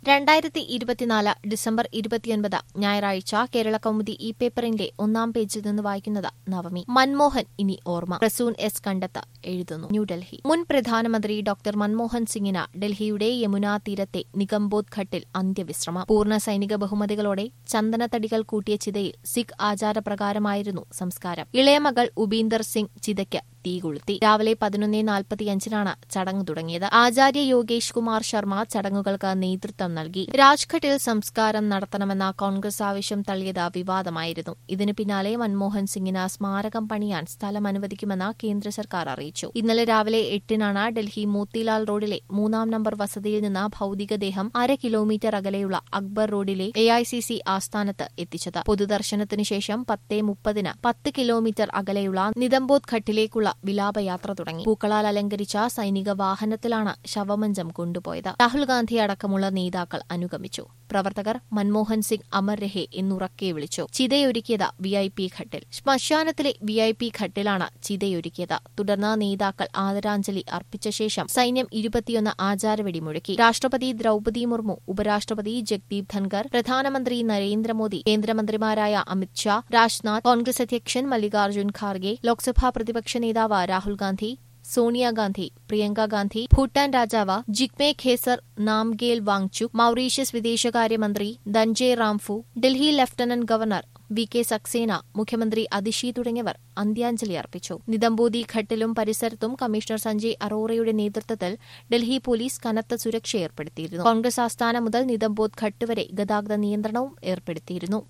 രണ്ടായിരത്തി ഇരുപത്തിനാല് ഡിസംബർ ഇരുപത്തിയൊൻപത് ഞായറാഴ്ച കേരള കൗമുദി ഇ പേപ്പറിന്റെ ഒന്നാം പേജിൽ നിന്ന് വായിക്കുന്നത് നവമി മൻമോഹൻ ഇനി ഓർമ്മ പ്രസൂൻ എസ് കണ്ടത്ത് എഴുതുന്നു ന്യൂഡൽഹി മുൻ പ്രധാനമന്ത്രി ഡോക്ടർ മൻമോഹൻ സിംഗിന് ഡൽഹിയുടെ യമുനാ തീരത്തെ നിഗംബോധ് ഘട്ടിൽ അന്ത്യവിശ്രമം പൂർണ്ണ സൈനിക ബഹുമതികളോടെ ചന്ദനത്തടികൾ കൂട്ടിയ ചിതയിൽ സിഖ് ആചാരപ്രകാരമായിരുന്നു സംസ്കാരം ഇളയ മകൾ ഉപീന്ദർ സിംഗ് ചിതയ്ക്ക് തീ കൊളുത്തി രാവിലെ പതിനൊന്ന് നാൽപ്പത്തിയഞ്ചിനാണ് ചടങ്ങ് തുടങ്ങിയത് ആചാര്യ യോഗേഷ് കുമാർ ശർമ്മ ചടങ്ങുകൾക്ക് നേതൃത്വം നൽകി രാജ്ഘട്ടിൽ സംസ്കാരം നടത്തണമെന്ന കോൺഗ്രസ് ആവശ്യം തള്ളിയത് വിവാദമായിരുന്നു ഇതിനു പിന്നാലെ മൻമോഹൻ സിംഗിന് സ്മാരകം പണിയാൻ സ്ഥലം അനുവദിക്കുമെന്ന് കേന്ദ്ര സർക്കാർ അറിയിച്ചു ഇന്നലെ രാവിലെ എട്ടിനാണ് ഡൽഹി മോത്തിലാൽ റോഡിലെ മൂന്നാം നമ്പർ വസതിയിൽ നിന്ന് ഭൌതികദേഹം അര കിലോമീറ്റർ അകലെയുള്ള അക്ബർ റോഡിലെ എഐസിസി ആസ്ഥാനത്ത് എത്തിച്ചത് പൊതുദർശനത്തിനു ശേഷം പത്തേ മുപ്പതിന് പത്ത് കിലോമീറ്റർ അകലെയുള്ള നിതംബോധ് ഘട്ടിലേക്കുള്ള വിലാപയാത്ര തുടങ്ങി പൂക്കളാൽ അലങ്കരിച്ച സൈനിക വാഹനത്തിലാണ് ശവമഞ്ചം കൊണ്ടുപോയത് രാഹുൽ ഗാന്ധി അടക്കമുള്ള നേതാക്കൾ അനുഗമിച്ചു പ്രവർത്തകർ മൻമോഹൻ സിംഗ് അമർ രഹെ എന്നുറക്കെ വിളിച്ചു ചിതയൊരുക്കിയത് വി ഐ പി ഘട്ടിൽ ശ്മശാനത്തിലെ വി ഐ പി ഘട്ടിലാണ് ചിതയൊരുക്കിയത് തുടർന്ന് നേതാക്കൾ ആദരാഞ്ജലി അർപ്പിച്ച ശേഷം സൈന്യം ഇരുപത്തിയൊന്ന് ആചാരവെടി മുഴക്കി രാഷ്ട്രപതി ദ്രൌപദി മുർമു ഉപരാഷ്ട്രപതി ജഗ്ദീപ് ധൻഖർ പ്രധാനമന്ത്രി നരേന്ദ്രമോദി കേന്ദ്രമന്ത്രിമാരായ അമിത്ഷാ രാജ്നാഥ് കോൺഗ്രസ് അധ്യക്ഷൻ മല്ലികാർജ്ജുൻ ഖാർഗെ ലോക്സഭാ പ്രതിപക്ഷ നേതാവ് രാഹുൽ ഗാന്ധി സോണിയാഗാന്ധി പ്രിയങ്ക ഗാന്ധി ഭൂട്ടാൻ രാജാവ് ജിഗ്മെ ഖേസർ നാംഗേൽ വാങ്ചുക് മൌറീഷ്യസ് വിദേശകാര്യമന്ത്രി Dhananjay Ramful Delhi lieutenant governor V K Saxena മുഖ്യമന്ത്രി അതിഷി തുടങ്ങിയവർ അന്ത്യാഞ്ജലി അർപ്പിച്ചു നിതംബോധി ഘട്ടിലും പരിസരത്തും കമ്മീഷണർ സഞ്ജയ് അറോറയുടെ നേതൃത്വത്തിൽ ഡൽഹി പോലീസ് കനത്ത സുരക്ഷ ഏർപ്പെടുത്തിയിരുന്നു കോൺഗ്രസ് ആസ്ഥാനം മുതൽ നിതംബോധ് ഘട്ട് വരെ ഗതാഗത നിയന്ത്രണവും ഏർപ്പെടുത്തിയിരുന്നു